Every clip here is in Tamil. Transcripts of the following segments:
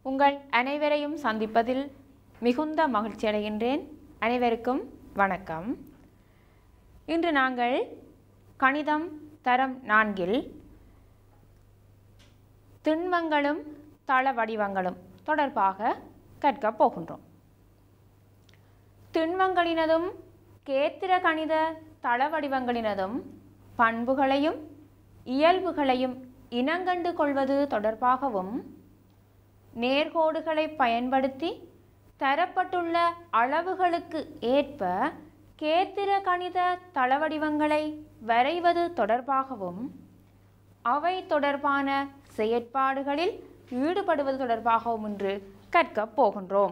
உங்கள் அனைவரையும் சந்திப்பதில் மிகுந்த மகிழ்ச்சி அடைகின்றேன் அனைவருக்கும் வணக்கம் இன்று நாங்கள் கணிதம் தரம் நான்கில் திண்மங்களும் தள வடிவங்களும் தொடர்பாக கற்கப் போகின்றோம் திண்மங்களினதும் கேத்திர கணித தள வடிவங்களினதும் பண்புகளையும் இயல்புகளையும் இனங்கண்டு கொள்வது தொடர்பாகவும் நேர்கோடுகளை பயன்படுத்தி தரப்பட்டுள்ள அளவுகளுக்கு ஏற்ப கேத்திர கணித தளவடிவங்களை வரைவது தொடர்பாகவும் அவை தொடர்பான செயற்பாடுகளில் ஈடுபடுவது தொடர்பாகவும் இன்று கற்கப் போகின்றோம்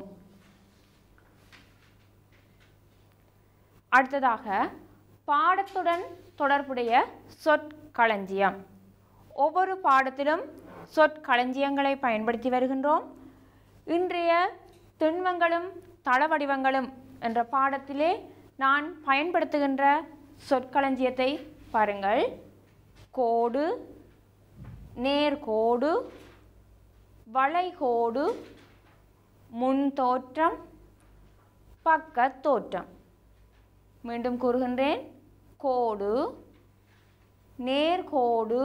அடுத்ததாக பாடத்துடன் தொடர்புடைய சொற்களஞ்சியம் ஒவ்வொரு பாடத்திலும் சொற்களஞ்சியங்களை பயன்படுத்தி வருகின்றோம் இன்றைய திண்மங்களும் தளவடிவங்களும் என்ற பாடத்திலே நான் பயன்படுத்துகின்ற சொற்களஞ்சியத்தை பாருங்கள் கோடு நேர்கோடு வளைகோடு முன்தோற்றம் பக்கத் தோற்றம் மீண்டும் கூறுகின்றேன் கோடு நேர்கோடு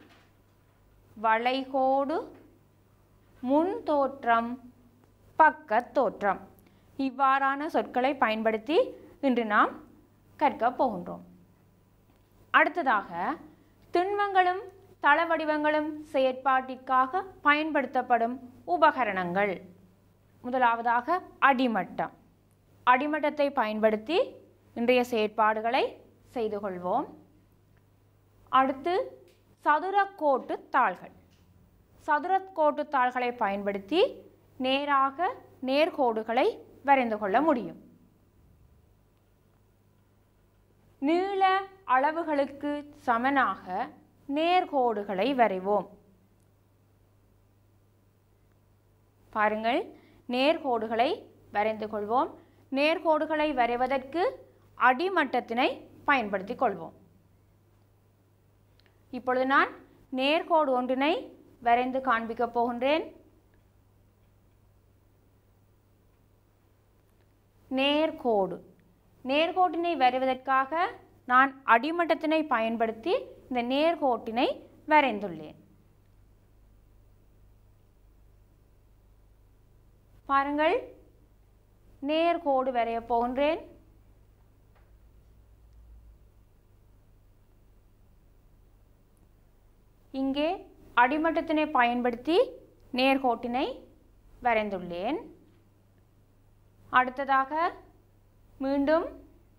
வளைகோடு முன் தோற்றம் பக்கத் தோற்றம் இவ்வாறான சொற்களை பயன்படுத்தி இன்று நாம் கற்கப் போகின்றோம் அடுத்ததாக திண்மங்களும் தளவடிவங்களும் செயற்பாட்டிற்காக பயன்படுத்தப்படும் உபகரணங்கள் முதலாவதாக அடிமட்டம் அடிமட்டத்தை பயன்படுத்தி இன்றைய செயற்பாடுகளை செய்து கொள்வோம் அடுத்து சதுரக்கோட்டு தாள்கள் சதுரக்கோட்டு தாள்களை பயன்படுத்தி நேராக நேர்கோடுகளை வரைந்து கொள்ள முடியும் நீள அளவுகளுக்கு சமனாக நேர்கோடுகளை வரைவோம் பாருங்கள் நேர்கோடுகளை வரைந்து கொள்வோம் நேர்கோடுகளை வரைவதற்கு அடிமட்டத்தினை பயன்படுத்திக் கொள்வோம் இப்பொழுது நான் நேர்கோடு ஒன்றினை வரைந்து காண்பிக்கப் போகின்றேன் நேர்கோடு நேர்கோட்டினை வரைவதற்காக நான் அடிமட்டத்தினை பயன்படுத்தி இந்த நேர்கோட்டினை வரைந்துள்ளேன் பாருங்கள் நேர்கோடு வரையப் போகின்றேன் இங்கே அடிமட்டத்தினை பயன்படுத்தி நேர்கோட்டினை வரைந்துள்ளேன் அடுத்ததாக மீண்டும்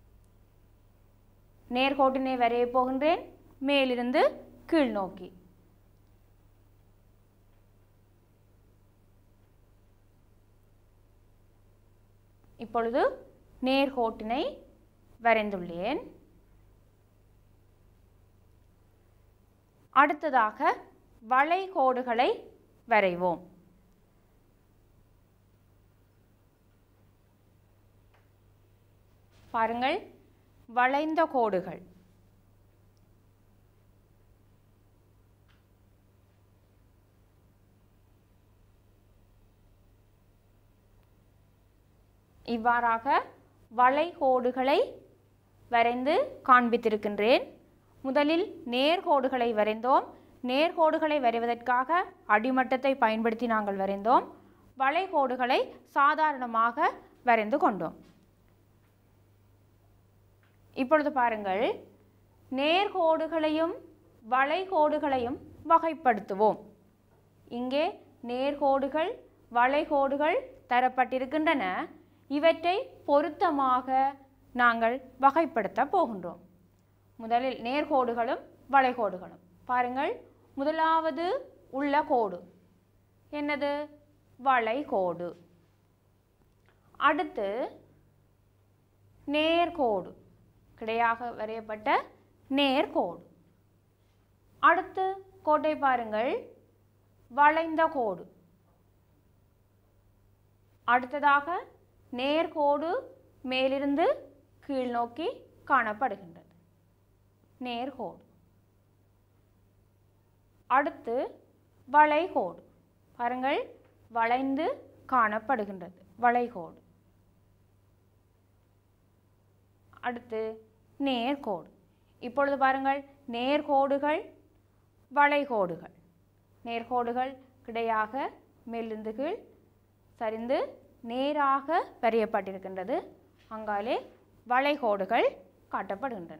நேர்கோட்டினை வரையப் போகின்றேன் மேலிருந்து கீழ் நோக்கி இப்பொழுது நேர்கோட்டினை வரைந்துள்ளேன் அடுத்ததாக வளைகோடுகளை வரைவோம் பாருங்கள் வளைந்த கோடுகள் இவ்வாறாக வளைகோடுகளை வரைந்து காண்பித்திருக்கின்றேன் முதலில் நேர்கோடுகளை வரைந்தோம் நேர்கோடுகளை வரைவதற்காக அடிமட்டத்தை பயன்படுத்தி நாங்கள் வரைந்தோம் வளைகோடுகளை சாதாரணமாக வரைந்து கொண்டோம் இப்பொழுது பாருங்கள் நேர்கோடுகளையும் வளைகோடுகளையும் வகைப்படுத்துவோம் இங்கே நேர்கோடுகள் வளைகோடுகள் தரப்பட்டிருக்கின்றன இவற்றை பொருத்தமாக நாங்கள் வகைப்படுத்த போகின்றோம் முதலில் நேர்கோடுகளும் வளைகோடுகளும் பாருங்கள் முதலாவது உள்ள கோடு என்னது வளைகோடு அடுத்து நேர்கோடு கிடையாக வரையப்பட்ட நேர்கோடு அடுத்து கோட்டை பாருங்கள் வளைந்த கோடு அடுத்ததாக நேர்கோடு மேலிருந்து கீழ் நோக்கி காணப்படுகின்றது நேர்கோடு அடுத்து வளைகோடு பாருங்கள் வளைந்து காணப்படுகின்றது வளைகோடு அடுத்து நேர்கோடு இப்பொழுது பாருங்கள் நேர்கோடுகள் வளைகோடுகள் நேர்கோடுகள் கிடையாக மெல்லிந்து கீழ் சரிந்து நேராக வரையப்பட்டிருக்கின்றது அங்காலே வளைகோடுகள் காட்டப்படுகின்றன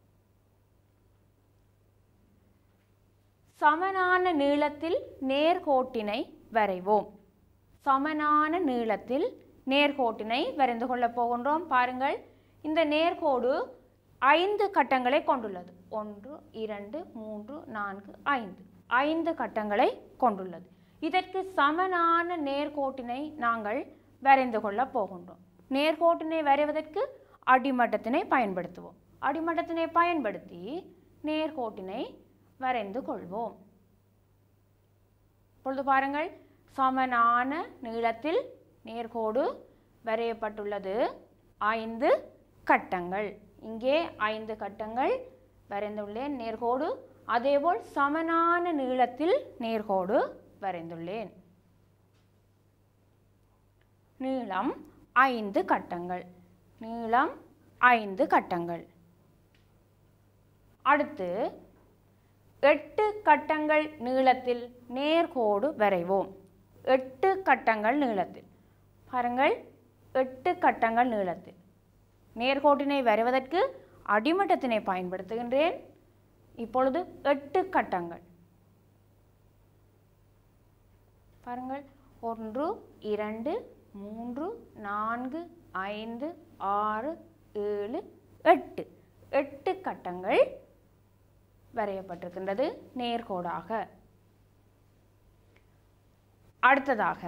சமனான நீளத்தில் நேர்கோட்டினை வரைவோம் சமனான நீளத்தில் நேர்கோட்டினை வரைந்து கொள்ளப் போகின்றோம் பாருங்கள் இந்த நேர்கோடு ஐந்து கட்டங்களை கொண்டுள்ளது ஒன்று இரண்டு மூன்று நான்கு ஐந்து ஐந்து கட்டங்களை கொண்டுள்ளது இதற்கு சமனான நேர்கோட்டினை நாங்கள் வரைந்து கொள்ளப் போகின்றோம் நேர்கோட்டினை வரைவதற்கு அடிமட்டத்தினை பயன்படுத்துவோம் அடிமட்டத்தினை பயன்படுத்தி நேர்கோட்டினை வரைந்து கொள்வோம் இப்பொழுது பாருங்கள் சமனான நீளத்தில் நேர்கோடு வரையப்பட்டுள்ளது ஐந்து கட்டங்கள் இங்கே ஐந்து கட்டங்கள் வரைந்துள்ளேன் நேர்கோடு அதேபோல் சமனான நீளத்தில் நேர்கோடு வரைந்துள்ளேன் நீளம் ஐந்து கட்டங்கள் நீளம் ஐந்து கட்டங்கள் அடுத்து எட்டு கட்டங்கள் நீளத்தில் நேர்கோடு வரைவோம் எட்டு கட்டங்கள் நீளத்தில் பாருங்கள் எட்டு கட்டங்கள் நீளத்தில் நேர்கோட்டினை வரைவதற்கு அடிமட்டத்தினை பயன்படுத்துகின்றேன் இப்பொழுது எட்டு கட்டங்கள் பாருங்கள் ஒன்று இரண்டு மூன்று நான்கு ஐந்து ஆறு ஏழு எட்டு எட்டு கட்டங்கள் வரையப்பட்டிருக்கின்றது நேர்கோடாக அடுத்ததாக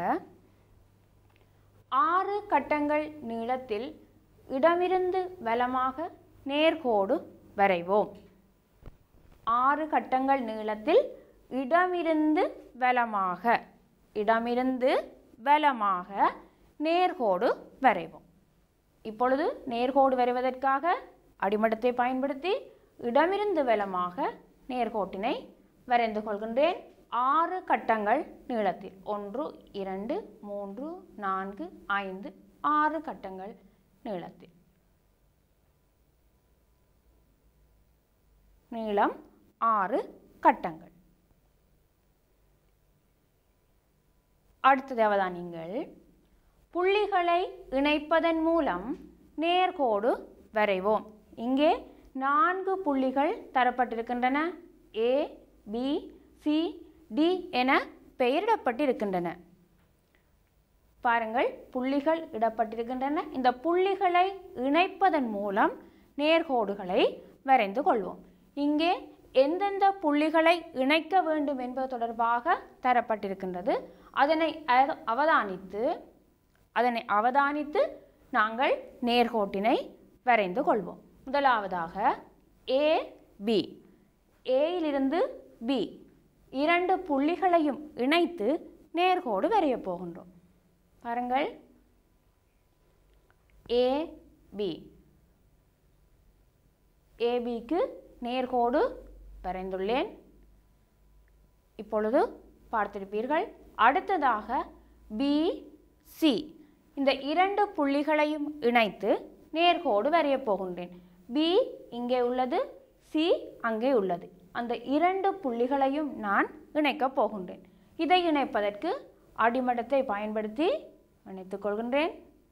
ஆறு கட்டங்கள் நீளத்தில் இடமிருந்து வலமாக நேர்கோடு வரைவோம் ஆறு கட்டங்கள் நீளத்தில் இடமிருந்து வலமாக இடமிருந்து வலமாக நேர்கோடு வரைவோம் இப்பொழுது நேர்கோடு வரைவதற்காக அடிமட்டத்தை பயன்படுத்தி இடமிருந்து வலமாக நேர்கோட்டினை வரைந்து கொள்கின்றேன் ஆறு கட்டங்கள் நீளத்தில் ஒன்று இரண்டு மூன்று நான்கு ஐந்து ஆறு கட்டங்கள் நீளத்தில் நீளம் ஆறு கட்டங்கள் அடுத்தது அவதானிங்கள் புள்ளிகளை இணைப்பதன் மூலம் நேர்கோடு வரைவோம் இங்கே நான்கு புள்ளிகள் தரப்பட்டிருக்கின்றன ஏ பி சி டி என பெயரிடப்பட்டிருக்கின்றன பாருங்கள் புள்ளிகள் இடப்பட்டிருக்கின்றன இந்த புள்ளிகளை இணைப்பதன் மூலம் நேர்கோடுகளை வரைந்து கொள்வோம் இங்கே எந்தெந்த புள்ளிகளை இணைக்க வேண்டும் என்பது தொடர்பாக தரப்பட்டிருக்கின்றது அதனை அ- அவதானித்து அதனை அவதானித்து நாங்கள் நேர்கோட்டினை வரைந்து கொள்வோம் முதலாவதாக ஏ பி ஏயிலிருந்து பி இரண்டு புள்ளிகளையும் இணைத்து நேர்கோடு வரையப் போகின்றோம் பாருங்கள் ஏ பி ஏபிக்கு நேர்கோடு வரைந்துள்ளேன் இப்பொழுது பார்த்திருப்பீர்கள் அடுத்ததாக பி சி இந்த இரண்டு புள்ளிகளையும் இணைத்து நேர்கோடு வரையப் போகின்றேன் பி இங்கே உள்ளது சி அங்கே உள்ளது அந்த இரண்டு புள்ளிகளையும் நான் இணைக்கப் போகின்றேன் இதை இணைப்பதற்கு அடிமட்டத்தை பயன்படுத்தி இணைத்துக் கொள்கின்றேன்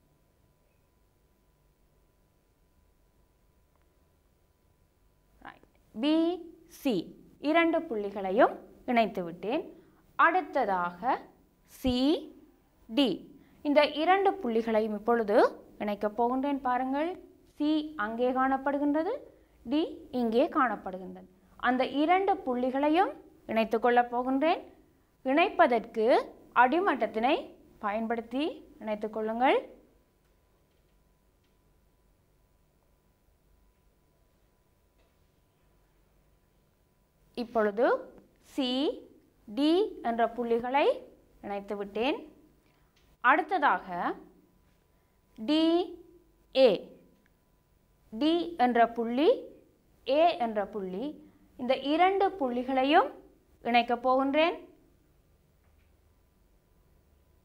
பி சி இரண்டு புள்ளிகளையும் இணைத்து விட்டேன் அடுத்ததாக சி டி இந்த இரண்டு புள்ளிகளையும் இப்பொழுது இணைக்கப் போகின்றேன் பாருங்கள் சி அங்கே காணப்படுகின்றது டி இங்கே காணப்படுகின்றது அந்த இரண்டு புள்ளிகளையும் இணைத்துக் கொள்ளப் போகின்றேன் இணைப்பதற்கு அடிமட்டத்தினை பயன்படுத்தி இணைத்துக் கொள்ளுங்கள் இப்பொழுது சி டி என்ற புள்ளிகளை இணைத்து விட்டேன் அடுத்ததாக டி ஏ டி என்ற புள்ளி ஏ என்ற புள்ளி இந்த இரண்டு புள்ளிகளையும் இணைக்கப் போகின்றேன்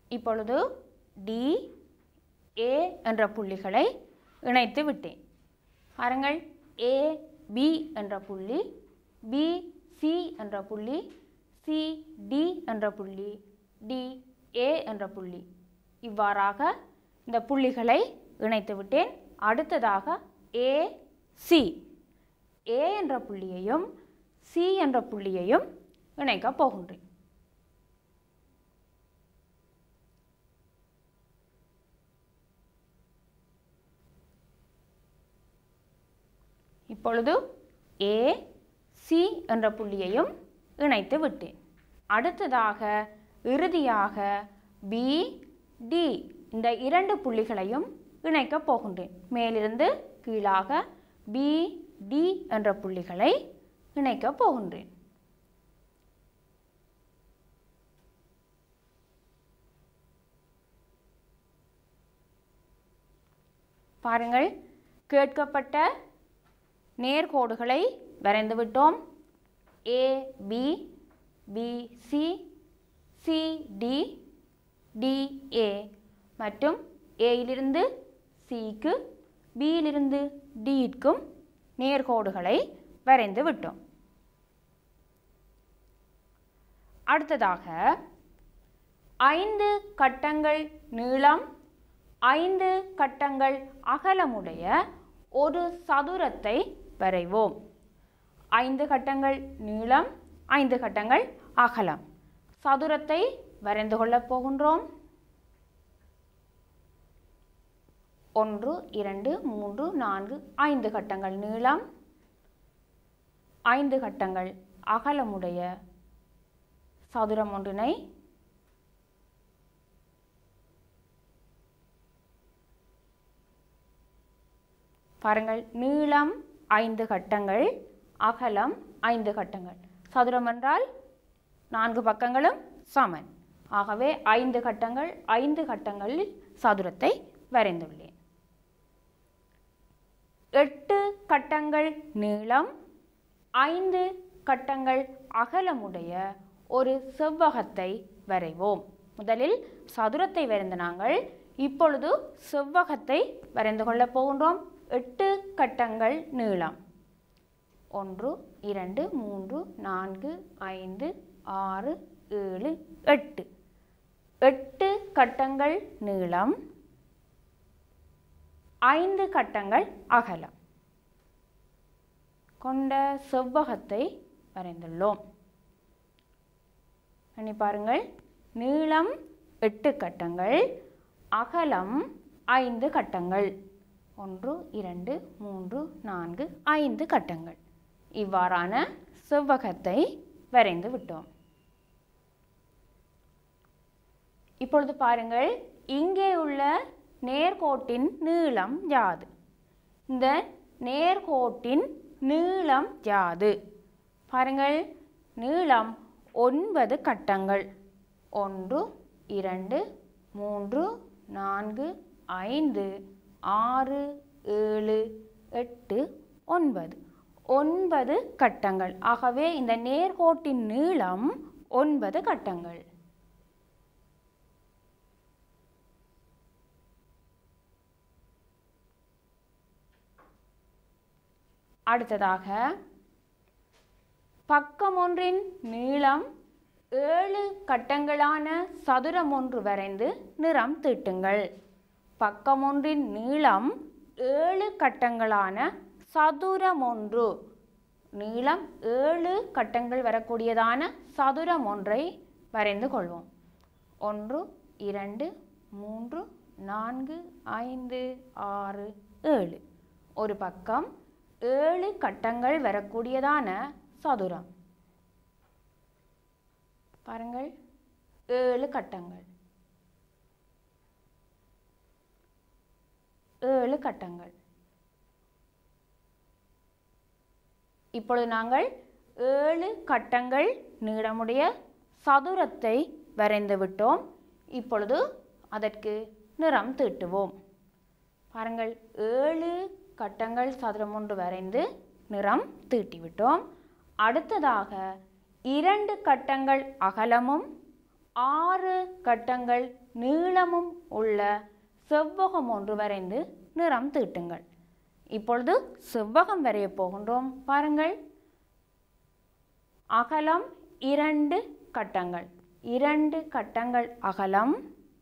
இப்பொழுது டி ஏ என்ற புள்ளிகளை இணைத்து விட்டேன் பாருங்கள் ஏ பி என்ற புள்ளி பி சி என்ற புள்ளி சி டி என்ற புள்ளி டி ஏ என்ற புள்ளி இவ்வாறாக இந்த புள்ளிகளை இணைத்து விட்டேன் அடுத்ததாக ஏ சி ஏ என்ற புள்ளியையும் சி என்ற புள்ளியையும் இணைக்கப் போகின்றேன் இப்பொழுது ஏ சி என்ற புள்ளியையும் இணைத்து விட்டேன் அடுத்ததாக இறுதியாக பி டி இந்த இரண்டு புள்ளிகளையும் இணைக்கப் போகின்றேன் மேலிருந்து கீழாக பி டி என்ற புள்ளிகளை இணைக்கப் போகின்றேன் பாருங்கள் கேட்கப்பட்ட நேர்கோடுகளை வரைந்து விட்டோம் A B B C C D D A மற்றும் ஏயிலிருந்து சிக்கு பியிலிருந்து டிக்கும் நேர்கோடுகளை வரைந்து விட்டோம் அடுத்ததாக ஐந்து கட்டங்கள் நீளம் ஐந்து கட்டங்கள் அகலமுடைய ஒரு சதுரத்தை வரைவோம் ஐந்து கட்டங்கள் நீளம் ஐந்து கட்டங்கள் அகலம் சதுரத்தை வரைந்து கொள்ளப் போகின்றோம் ஒன்று இரண்டு மூன்று நான்கு ஐந்து கட்டங்கள் நீளம் ஐந்து கட்டங்கள் அகலமுடைய சதுரம் ஒன்றினை பாருங்கள் நீளம் ஐந்து கட்டங்கள் அகலம் ஐந்து கட்டங்கள் சதுரம் என்றால் நான்கு பக்கங்களும் சமன் ஆகவே ஐந்து கட்டங்கள் ஐந்து கட்டங்களில் சதுரத்தை வரைந்துள்ளேன் எட்டு கட்டங்கள் நீளம் ஐந்து கட்டங்கள் அகலமுடைய ஒரு செவ்வகத்தை வரைவோம் முதலில் சதுரத்தை வரைந்த நாங்கள் இப்பொழுது செவ்வகத்தை வரைந்து கொள்ளப் போகின்றோம் எட்டு கட்டங்கள் நீளம் ஒன்று இரண்டு மூன்று நான்கு ஐந்து ஆறு ஏழு எட்டு எட்டு கட்டங்கள் நீளம் ஐந்து கட்டங்கள் அகலம் கொண்ட செவ்வகத்தை வரைந்துள்ளோம் எண்ணி பாருங்கள் நீளம் எட்டு கட்டங்கள் அகலம் ஐந்து கட்டங்கள் ஒன்று இரண்டு மூன்று நான்கு ஐந்து கட்டங்கள் இவ்வாறான செவ்வகத்தை வரைந்து விட்டோம் இப்பொழுது பாருங்கள் இங்கே உள்ள நேர்கோட்டின் நீளம் யாது இந்த நேர்கோட்டின் நீளம் யாது பாருங்கள் நீளம் ஒன்பது கட்டங்கள் ஒன்று இரண்டு மூன்று நான்கு ஐந்து ஆறு ஏழு எட்டு ஒன்பது ஒன்பது கட்டங்கள் ஆகவே இந்த நேர்கோட்டின் நீளம் ஒன்பது கட்டங்கள் அடுத்ததாக பக்கம் ஒன்றின் நீளம் ஏழு கட்டங்களான சதுரம் ஒன்று வரைந்து நிறம் தீட்டுங்கள் பக்கம் ஒன்றின் நீளம் ஏழு கட்டங்களான சதுரம் ஒன்று நீளம் ஏழு கட்டங்கள் வரக்கூடியதான சதுரம் ஒன்றை வரைந்து கொள்வோம் ஒன்று இரண்டு மூன்று நான்கு ஐந்து ஆறு ஏழு ஒரு பக்கம் ஏழு கட்டங்கள் வரக்கூடியதான சதுரம் பாருங்கள் ஏழு கட்டங்கள் ஏழு கட்டங்கள் இப்பொழுது நாங்கள் ஏழு கட்டங்கள் நீளமுடைய சதுரத்தை வரைந்து விட்டோம் இப்பொழுது அதற்கு நிறம் தீட்டுவோம் பாருங்கள் ஏழு கட்டங்கள் சதுரம் ஒன்று வரைந்து நிறம் தீட்டிவிட்டோம் அடுத்ததாக இரண்டு கட்டங்கள் அகலமும் ஆறு கட்டங்கள் நீளமும் உள்ள செவ்வகம் ஒன்று வரைந்து நிறம் தீட்டுங்கள் இப்பொழுது செவ்வகம் வரைய போகின்றோம் பாருங்கள் அகலம் இரண்டு கட்டங்கள் இரண்டு கட்டங்கள் அகலம்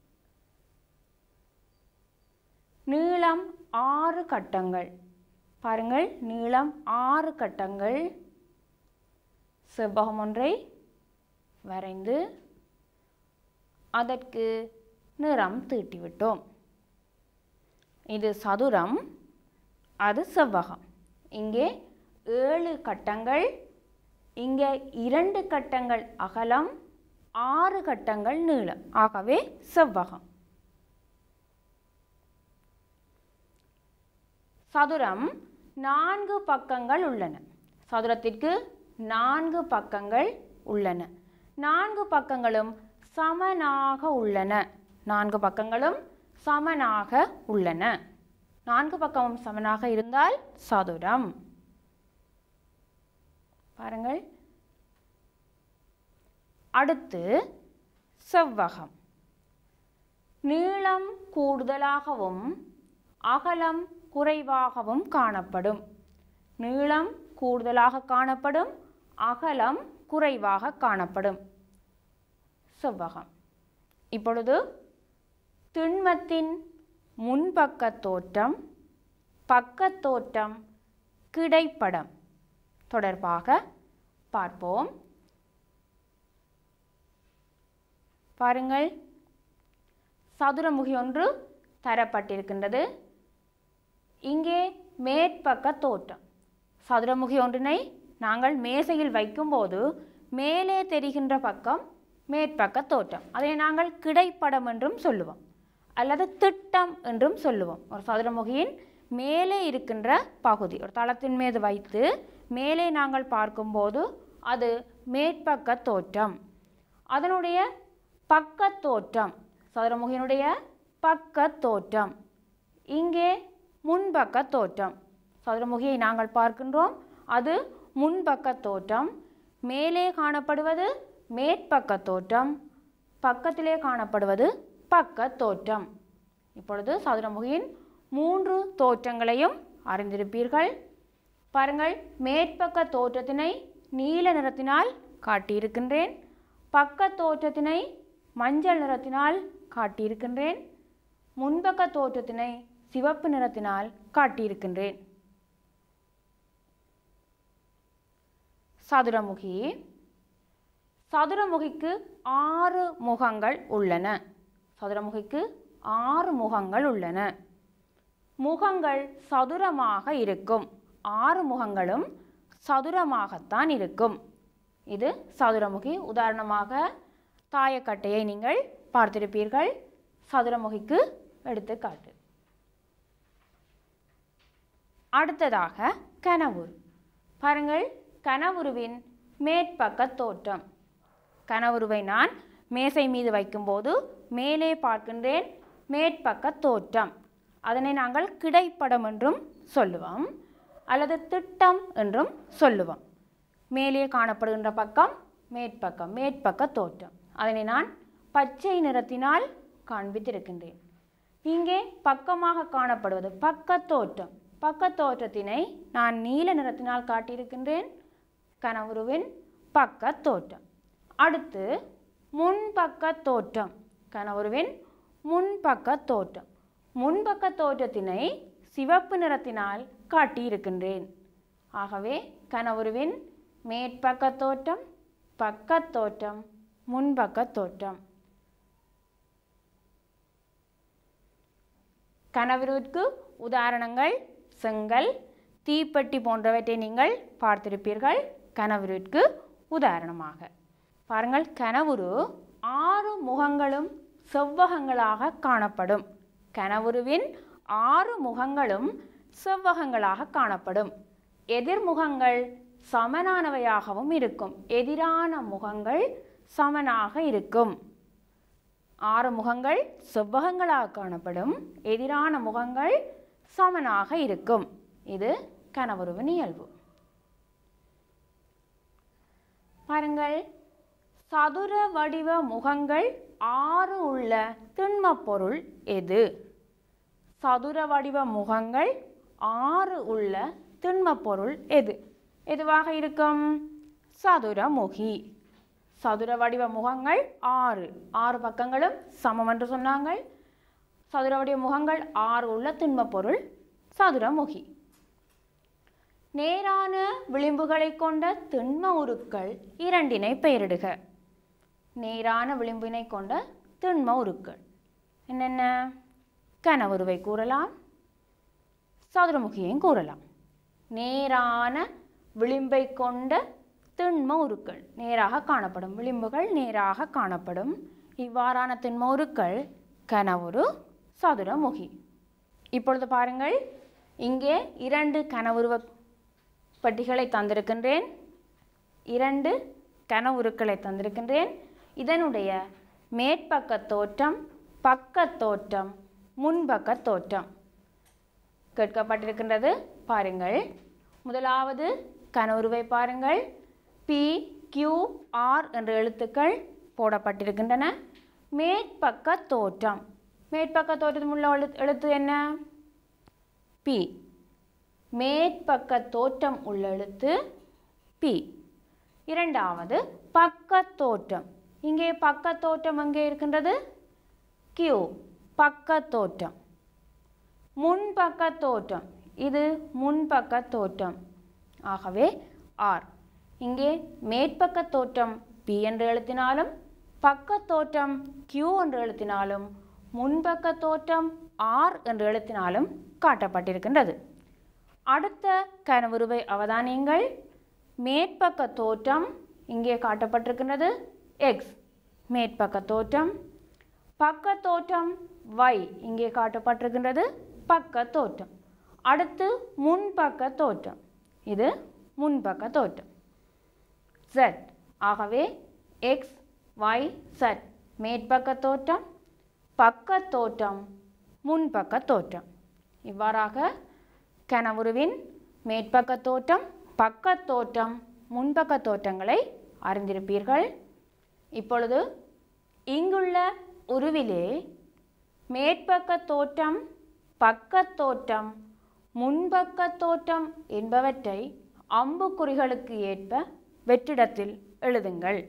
நீளம் ஆறு கட்டங்கள் பாருங்கள் நீளம் ஆறு கட்டங்கள் செவ்வகம் ஒன்றை வரைந்து அதற்கு நிறம் தீட்டிவிட்டோம் இது சதுரம் அது செவ்வகம் இங்கே ஏழு கட்டங்கள் இங்கே இரண்டு கட்டங்கள் அகலம் ஆறு கட்டங்கள் நீளம் ஆகவே செவ்வகம் சதுரம் நான்கு பக்கங்கள் உள்ளன சதுரத்திற்கு நான்கு பக்கங்கள் உள்ளன நான்கு பக்கங்களும் சமனாக உள்ளன நான்கு பக்கங்களும் சமனாக உள்ளன நான்கு பக்கமும் சமனாக இருந்தால் சதுரம் பாருங்கள் அடுத்து செவ்வகம் நீளம் கூடுதலாகவும் அகலம் குறைவாகவும் காணப்படும் நீளம் கூடுதலாக காணப்படும் அகலம் குறைவாக காணப்படும் செவ்வகம் இப்பொழுது திண்மத்தின் முன்பக்க தோற்றம் பக்கத் தோற்றம் கிடைப்படம் தொடர்பாக பார்ப்போம் பாருங்கள் சதுரமுகி ஒன்று தரப்பட்டிருக்கின்றது இங்கே மேற்பக்க தோற்றம் சதுரமுகி ஒன்றினை நாங்கள் மேசையில் வைக்கும்போது மேலே தெரிகின்ற பக்கம் மேற்பக்க தோற்றம் அதை நாங்கள் கிடைப்படம் என்றும் சொல்லுவோம் அல்லது திட்டம் என்றும் சொல்லுவோம் ஒரு சதுரமுகியின் மேலே இருக்கின்ற பகுதி ஒரு தளத்தின் மீது வைத்து மேலே நாங்கள் பார்க்கும்போது அது மேற்பக்க தோற்றம் அதனுடைய பக்கத் தோற்றம் சதுரமுகியினுடைய பக்கத் தோற்றம் இங்கே முன்பக்க தோற்றம் சதுரமுகியை நாங்கள் பார்க்கின்றோம் அது முன்பக்க தோற்றம் மேலே காணப்படுவது மேற்பக்க தோற்றம் பக்கத்திலே காணப்படுவது பக்க தோற்றம் இப்பொழுது சதுரமுகியின் மூன்று தோற்றங்களையும் அறிந்திருப்பீர்கள் பாருங்கள் மேற்பக்க தோற்றத்தினை நீல நிறத்தினால் காட்டியிருக்கின்றேன் பக்க தோற்றத்தினை மஞ்சள் நிறத்தினால் காட்டியிருக்கின்றேன் முன்பக்க தோற்றத்தினை சிவப்பு நிறத்தினால் காட்டியிருக்கின்றேன் சதுரமுகி சதுரமுகிக்கு ஆறு முகங்கள் உள்ளன சதுரமுகிக்கு ஆறு முகங்கள் உள்ளன முகங்கள் சதுரமாக இருக்கும் ஆறு முகங்களும் சதுரமாகத்தான் இருக்கும் இது சதுரமுகி உதாரணமாக தாயக்கட்டையை நீங்கள் பார்த்திருப்பீர்கள் சதுரமுகிக்கு எடுத்துக்காட்டு அடுத்ததாக கனவுரு பாருங்கள் கனவுருவின் மேற்பக்க தோற்றம் கனவுருவை நான் மேசை மீது வைக்கும்போது மேலே பார்க்கின்றேன் மேற்பக்க தோற்றம் அதனை நாங்கள் கிடைப்படம் என்றும் சொல்லுவோம் அல்லது திட்டம் என்றும் சொல்லுவோம் மேலே காணப்படுகின்ற பக்கம் மேற்பக்கம் மேற்பக்க தோற்றம் அதனை நான் பச்சை நிறத்தினால் காண்பித்திருக்கின்றேன் இங்கே பக்கமாக காணப்படுவது பக்கத் தோற்றம் பக்கத் தோற்றத்தினை நான் நீல நிறத்தினால் காட்டியிருக்கின்றேன் கனவுருவின் பக்கத் தோற்றம் அடுத்து முன்பக்க தோற்றம் கனவுருவின் முன்பக்க தோற்றம் முன்பக்க தோற்றத்தினை சிவப்பு நிறத்தினால் காட்டியிருக்கின்றேன் ஆகவே கனவுருவின் மேற்பக்க தோற்றம் பக்கத் தோற்றம் முன்பக்க தோற்றம் கனவுருவிற்கு உதாரணங்கள் செங்கல் தீப்பெட்டி போன்றவற்றை நீங்கள் பார்த்திருப்பீர்கள் கனவுருவிற்கு உதாரணமாக பாருங்கள் கனவுரு ஆறு முகங்களும் செவ்வகங்களாக காணப்படும் கனவுருவின் ஆறு முகங்களும் செவ்வகங்களாக காணப்படும் எதிர்முகங்கள் சமனானவையாகவும் இருக்கும் எதிரான முகங்கள் சமனாக இருக்கும் ஆறு முகங்கள் செவ்வகங்களாக காணப்படும் எதிரான முகங்கள் சமனாக இருக்கும் இது கனவுருவின் இயல்பு பாருங்கள் சதுர வடிவ முகங்கள் ஆறு உள்ள திண்மப் பொருள் எது சதுர வடிவ முகங்கள் ஆறு உள்ள திண்மப் பொருள் எது எதுவாக இருக்கும் சதுரமுகி சதுர வடிவ முகங்கள் ஆறு ஆறு பக்கங்களும் சமம் என்று சொன்னாங்கள் சதுர வடிவ முகங்கள் ஆறு உள்ள திண்மப் பொருள் சதுரமுகி நேரான விளிம்புகளை கொண்ட திண்ம உருக்கள் இரண்டினை பெயரிடுக நேரான விளிம்பினை கொண்ட திண்ம உருக்கள் என்னென்ன கனவுருவை கூறலாம் சதுரமுகியையும் கூறலாம் நேரான விளிம்பை கொண்ட திண்ம உருக்கள் நேராக காணப்படும் விளிம்புகள் நேராக காணப்படும் இவ்வாறான திண்ம உருக்கள் கனவுரு சதுரமுகி இப்பொழுது பாருங்கள் இங்கே இரண்டு கனவுருவ பட்டிகளை தந்திருக்கின்றேன் இரண்டு கனவுருக்களை தந்திருக்கின்றேன் இதனுடைய மேற்பக்க தோற்றம் பக்க தோற்றம் முன்பக்க தோற்றம் கேட்கப்பட்டிருக்கின்றது பாருங்கள் முதலாவது கனவுருவை பாருங்கள் பி கியூ ஆர் என்ற எழுத்துக்கள் போடப்பட்டிருக்கின்றன மேற்பக்க தோற்றம் மேற்பக்க தோற்றத்தில் உள்ள எழுத்து எழுத்து என்ன பி மேற்பக்க தோற்றம் உள்ள எழுத்து பி இரண்டாவது பக்க தோற்றம் இங்கே பக்க தோற்றம் எங்கே இருக்கின்றது கியூ பக்க தோற்றம் முன்பக்க தோற்றம் இது முன்பக்க தோற்றம் ஆகவே ஆர் இங்கே மேற்பக்க தோற்றம் பி என்று எழுத்தினாலும் பக்க தோற்றம் கியூ என்று எழுத்தினாலும் முன்பக்க தோற்றம் ஆர் என்று எழுத்தினாலும் காட்டப்பட்டிருக்கின்றது அடுத்த கனவுருவை அவதானியுங்கள் மேற்பக்க தோற்றம் இங்கே காட்டப்பட்டிருக்கின்றது எக்ஸ் மேற்பக்க தோற்றம் பக்க தோற்றம் y இங்கே காட்டப்பட்டிருக்கின்றது பக்க தோற்றம் அடுத்து முன்பக்க தோற்றம் இது முன்பக்க தோற்றம் z ஆகவே x y z மேற்பக்க தோற்றம் பக்க தோற்றம் முன்பக்க தோற்றம் இவ்வாறாக கனவுருவின் மேற்பக்க தோற்றம் பக்க தோற்றம் முன்பக்க தோற்றங்களை அறிந்திருப்பீர்கள் இப்பொழுது இங்குள்ள உருவிலே மேற்பக்க தோற்றம் பக்க தோற்றம் முன்பக்க தோற்றம் என்பவற்றை அம்புக்குறிகளுக்கு ஏற்ப வெற்றிடத்தில் எழுதுங்கள்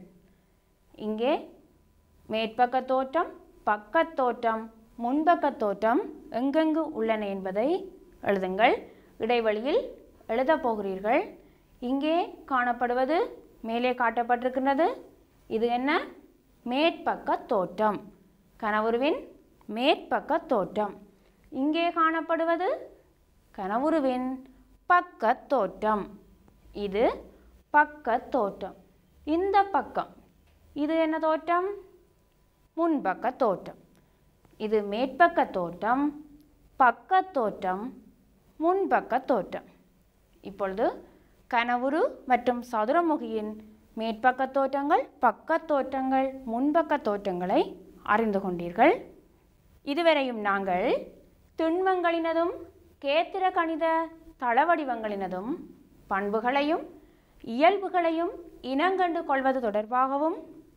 இங்கே மேற்பக்க தோற்றம் பக்க தோற்றம் முன்பக்க தோற்றம் எங்கெங்கு உள்ளன என்பதை எழுதுங்கள் இடைவெளியில் எழுதப் போகிறீர்கள் இங்கே காணப்படுவது மேலே காட்டப்பட்டிருக்கின்றது இது என்ன மேற்பக்க தோற்றம் கனவுருவின் மேற்பக்க தோற்றம் இங்கே காணப்படுவது கனவுருவின் பக்க தோற்றம் இது பக்க தோற்றம் இந்த பக்கம் இது என்ன தோற்றம் முன்பக்க தோற்றம் இது மேற்பக்க தோற்றம் பக்க தோற்றம் முன்பக்க தோற்றம் இப்பொழுது கனவுரு மற்றும் சதுரமுகியின் மேற்பக்க தோற்றங்கள் பக்க தோற்றங்கள் முன்பக்க தோற்றங்களை அறிந்து கொண்டீர்கள் இதுவரையும் நாங்கள் திண்மங்களினதும் கேத்திர கணித தளவடிவங்களினதும் பண்புகளையும் இயல்புகளையும் இனங்கண்டு கொள்வது தொடர்பாகவும்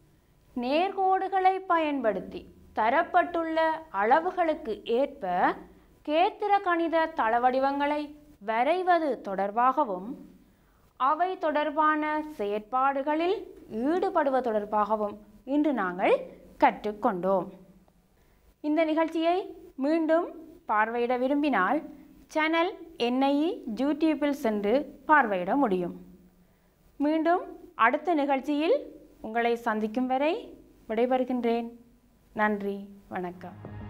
நேர்கோடுகளை பயன்படுத்தி தரப்பட்டுள்ள அளவுகளுக்கு ஏற்ப கேத்திர கணித தளவடிவங்களை வரைவது தொடர்பாகவும் அவை தொடர்பான செயற்பாடுகளில் ஈடுபடுவது தொடர்பாகவும் இன்று நாங்கள் கற்றுக்கொண்டோம் இந்த நிகழ்ச்சியை மீண்டும் பார்வையிட விரும்பினால் சேனல் என்ஐஇ யூடியூப்பில் சென்று பார்வையிட முடியும் மீண்டும் அடுத்த நிகழ்ச்சியில் உங்களை சந்திக்கும் வரை விடைபெறுகின்றேன் நன்றி வணக்கம்